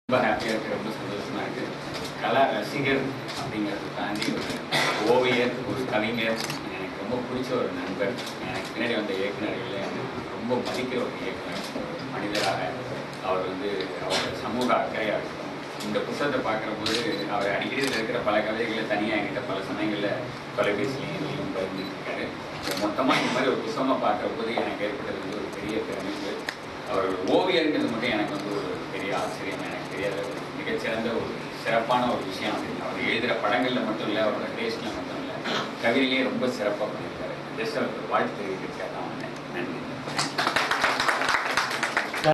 ரொம்ப ஹாப்பியாக இருக்கு ரொம்ப சந்தோஷமா இருக்கு கலா ரசிகர் அப்படிங்கிறத தாண்டி ஒரு ஓவியர் ஒரு கவிஞர் எனக்கு ரொம்ப பிடிச்ச ஒரு நண்பர் எனக்கு பின்னாடி வந்த இயக்குநர்களில் எனக்கு ரொம்ப மதிக்கிற ஒரு இயக்குனர் ஒரு மனிதராக அவர் வந்து அவரோட சமூக அக்கறையாக இருக்கும் இந்த புத்தகத்தை பார்க்குறபோது அவர் அடிக்கடி இதுல இருக்கிற பல கவிதைகளை தனியாக என்கிட்ட பல சமயங்களில் தொலைபேசிலையும் பகிர்ந்துருக்காரு மொத்தமாக இந்த மாதிரி ஒரு புத்தகமாக பார்க்குறபோது எனக்கு ஏற்பட்டது வந்து ஒரு பெரிய பெருமைப்பு அவர் ஓவியருங்கிறது மட்டும் எனக்கு வந்து ஒரு பெரிய ஆச்சரியம் எனக்கு தெரியாத ஒரு மிகச்சிறந்த ஒரு சிறப்பான ஒரு விஷயம் அது அவர் எழுதுகிற படங்களில் மட்டும் இல்லை அவரோட டேஸ்ட்டில் மட்டும் இல்லை கவிதையிலே ரொம்ப சிறப்பாக பண்ணியிருக்காரு ஜஸ்ட் அவருக்கு வாழ்த்து தெரிவிக்கிறதுக்காக தான் வந்தேன் நன்றி